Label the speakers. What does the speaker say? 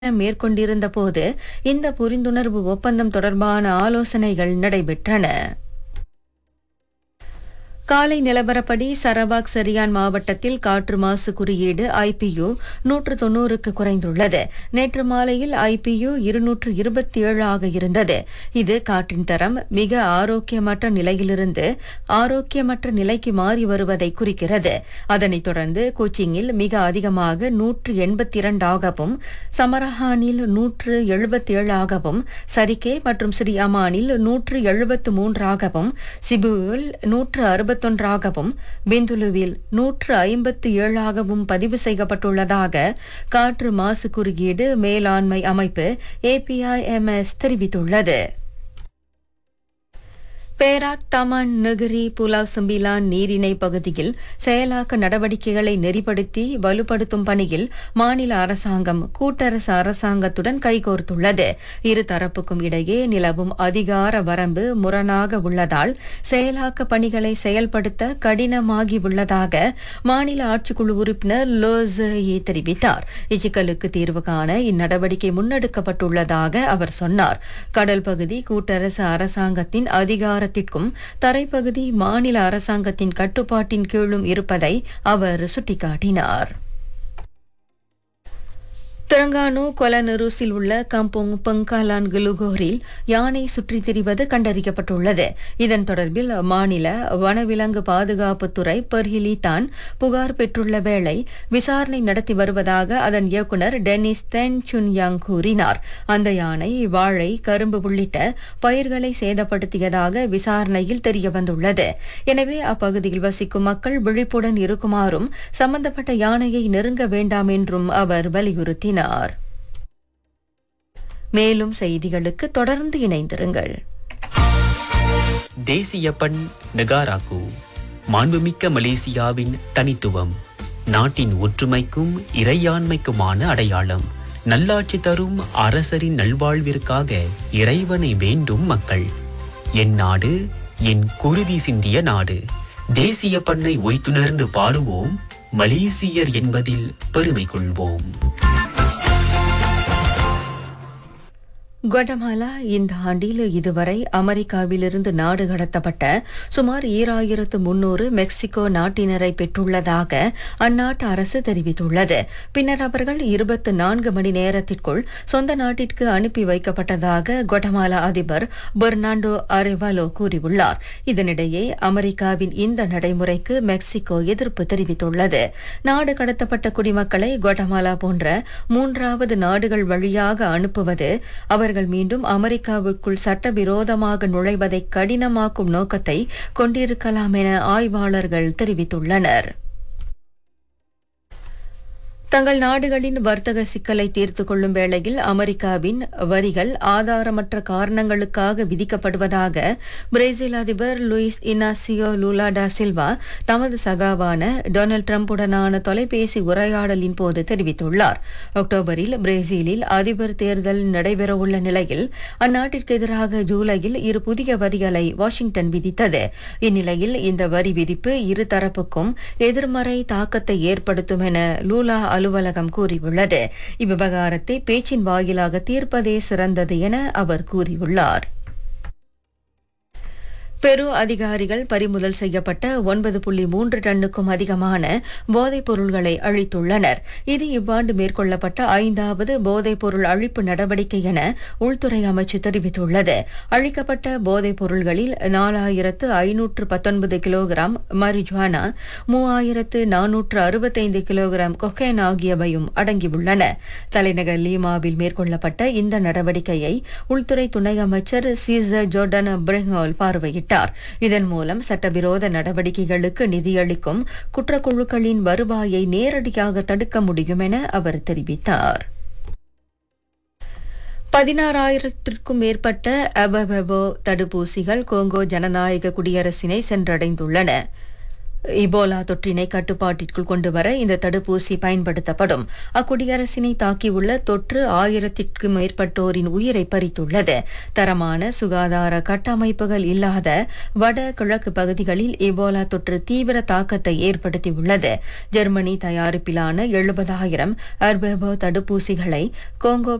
Speaker 1: மேற்கொண்டிருந்த போது இந்த புரிந்துணர்வு ஒப்பந்தம் தொடர்பான ஆலோசனைகள் நடைபெற்றன காலை நிலவரப்படி சரவாக் சரியான் மாவட்டத்தில் காற்று மாசு குறியீடு ஐபியு நூற்று தொன்னூறுக்கு குறைந்துள்ளது நேற்று மாலையில் ஐபியு இருநூற்று இருபத்தி ஏழு ஆக இருந்தது இது காற்றின் தரம் மிக ஆரோக்கியமற்ற நிலையிலிருந்து ஆரோக்கியமற்ற நிலைக்கு மாறி வருவதை குறிக்கிறது அதனைத் தொடர்ந்து கோச்சிங்கில் மிக அதிகமாக நூற்று எண்பத்தி இரண்டாகவும் சமரஹானில் நூற்று எழுபத்தி ஏழாகவும் சரிகே மற்றும் ஸ்ரீ அமானில் நூற்று எழுபத்து மூன்றாகவும் சிபுவில் நூற்று அறுபத்தொன்றாகவும் பெந்துலுவில் நூற்று ஐம்பத்து ஏழாகவும் பதிவு செய்யப்பட்டுள்ளதாக காற்று மாசு குறியீடு மேலாண்மை அமைப்பு ஏபிஐஎம்எஸ் தெரிவித்துள்ளது பேராக் தமான் நகரி புலாவ் சம்பிலான் நீரிணை பகுதியில் செயலாக்க நடவடிக்கைகளை நெறிப்படுத்தி வலுப்படுத்தும் பணியில் மாநில அரசாங்கம் கூட்டரசு அரசாங்கத்துடன் கைகோர்த்துள்ளது இரு தரப்புக்கும் இடையே நிலவும் அதிகார வரம்பு முரணாக உள்ளதால் செயலாக்க பணிகளை செயல்படுத்த கடினமாகி உள்ளதாக மாநில ஆட்சிக்குழு உறுப்பினர் லோசயே தெரிவித்தார் இச்சிக்கலுக்கு தீர்வு காண இந்நடவடிக்கை முன்னெடுக்கப்பட்டுள்ளதாக அவர் சொன்னார் கடல் பகுதி கூட்டரசு அரசாங்கத்தின் அதிகாரத்திற்கும் தரைப்பகுதி மாநில அரசாங்கத்தின் கட்டுப்பாட்டின் கீழும் இருப்பதை அவர் சுட்டிக்காட்டினார் தெலங்கானு கொலனருசில் உள்ள கம்போங் பங்காலான் குலுகோரில் யானை சுற்றித் திரிவது கண்டறியப்பட்டுள்ளது இதன் தொடர்பில் மாநில வனவிலங்கு பாதுகாப்புத்துறை பர்ஹிலி தான் புகார் பெற்றுள்ள வேளை விசாரணை நடத்தி வருவதாக அதன் இயக்குநர் டெனிஸ் தென் சுன்யாங் கூறினார் அந்த யானை வாழை கரும்பு உள்ளிட்ட பயிர்களை சேதப்படுத்தியதாக விசாரணையில் தெரியவந்துள்ளது எனவே அப்பகுதியில் வசிக்கும் மக்கள் விழிப்புடன் இருக்குமாறும் சம்பந்தப்பட்ட யானையை நெருங்க வேண்டாம் என்றும் அவர் வலியுறுத்தினார் கூறினார் மேலும் செய்திகளுக்கு தொடர்ந்து இணைந்திருங்கள்
Speaker 2: தேசிய பண் நெகாராக்கு மாண்புமிக்க மலேசியாவின் தனித்துவம் நாட்டின் ஒற்றுமைக்கும் இறையாண்மைக்குமான அடையாளம் நல்லாட்சி தரும் அரசரின் நல்வாழ்விற்காக இறைவனை வேண்டும் மக்கள் என் நாடு என் குருதி சிந்திய நாடு தேசிய பண்ணை ஒய்த்துணர்ந்து பாடுவோம் மலேசியர் என்பதில் பெருமை கொள்வோம்
Speaker 1: குவடமாலா இந்த ஆண்டில் இதுவரை அமெரிக்காவிலிருந்து நாடு கடத்தப்பட்ட சுமார் ஈராயிரத்து முன்னூறு மெக்சிகோ நாட்டினரை பெற்றுள்ளதாக அந்நாட்டு அரசு தெரிவித்துள்ளது பின்னர் அவர்கள் இருபத்து நான்கு மணி நேரத்திற்குள் சொந்த நாட்டிற்கு அனுப்பி வைக்கப்பட்டதாக குவடமாலா அதிபர் பெர்னாண்டோ அரேவாலோ கூறியுள்ளார் இதனிடையே அமெரிக்காவின் இந்த நடைமுறைக்கு மெக்சிகோ எதிர்ப்பு தெரிவித்துள்ளது நாடு கடத்தப்பட்ட குடிமக்களை குவடமாலா போன்ற மூன்றாவது நாடுகள் வழியாக அனுப்புவது அவர் அவர்கள் மீண்டும் அமெரிக்காவுக்குள் சட்டவிரோதமாக நுழைவதை கடினமாக்கும் நோக்கத்தை கொண்டிருக்கலாம் என ஆய்வாளர்கள் தெரிவித்துள்ளனர் தங்கள் நாடுகளின் வர்த்தக சிக்கலை தீர்த்து கொள்ளும் வேளையில் அமெரிக்காவின் வரிகள் ஆதாரமற்ற காரணங்களுக்காக விதிக்கப்படுவதாக பிரேசில் அதிபர் லூயிஸ் இனாசியோ லூலா டா சில்வா தமது சகாவான டொனால்டு டிரம்புடனான தொலைபேசி உரையாடலின் போது தெரிவித்துள்ளார் அக்டோபரில் பிரேசிலில் அதிபர் தேர்தல் நடைபெறவுள்ள நிலையில் அந்நாட்டிற்கு எதிராக ஜூலையில் இரு புதிய வரிகளை வாஷிங்டன் விதித்தது இந்நிலையில் இந்த வரி விதிப்பு இரு தரப்புக்கும் எதிர்மறை தாக்கத்தை ஏற்படுத்தும் என லூலா அலுவலகம் கூறியுள்ளது இவ்விவகாரத்தை பேச்சின் வாயிலாக தீர்ப்பதே சிறந்தது என அவர் கூறியுள்ளார் பெரு அதிகாரிகள் பறிமுதல் செய்யப்பட்ட ஒன்பது புள்ளி மூன்று டன்னுக்கும் அதிகமான போதைப் பொருள்களை அழித்துள்ளனர் இது இவ்வாண்டு மேற்கொள்ளப்பட்ட ஐந்தாவது போதைப் பொருள் அழிப்பு நடவடிக்கை என உள்துறை அமைச்சு தெரிவித்துள்ளது அழிக்கப்பட்ட போதைப் பொருள்களில் நாலாயிரத்து ஐநூற்று பத்தொன்பது கிலோகிராம் மரிஜுவானா மூவாயிரத்து நானூற்று அறுபத்தைந்து கிலோகிராம் கொக்கைன் ஆகியவையும் அடங்கியுள்ளன தலைநகர் லீமாவில் மேற்கொள்ளப்பட்ட இந்த நடவடிக்கையை உள்துறை துணை அமைச்சர் சீசர் ஜோர்டன் பிரெங்கோல் பார்வையிட்டார் வெளியிட்டார் இதன் மூலம் சட்டவிரோத நடவடிக்கைகளுக்கு நிதியளிக்கும் குற்றக்குழுக்களின் வருவாயை நேரடியாக தடுக்க முடியும் என அவர் தெரிவித்தார் பதினாறாயிரத்திற்கும் மேற்பட்ட அபவெவோ தடுப்பூசிகள் கோங்கோ ஜனநாயக குடியரசினை சென்றடைந்துள்ளன இபோலா தொற்றினை கட்டுப்பாட்டிற்குள் கொண்டுவர இந்த தடுப்பூசி பயன்படுத்தப்படும் அக்குடியரசினை தாக்கியுள்ள தொற்று ஆயிரத்திற்கும் மேற்பட்டோரின் உயிரை பறித்துள்ளது தரமான சுகாதார கட்டமைப்புகள் இல்லாத வட கிழக்கு பகுதிகளில் இபோலா தொற்று தீவிர தாக்கத்தை ஏற்படுத்தியுள்ளது ஜெர்மனி தயாரிப்பிலான எழுபதாயிரம் அர்பெபோ தடுப்பூசிகளை கோங்கோ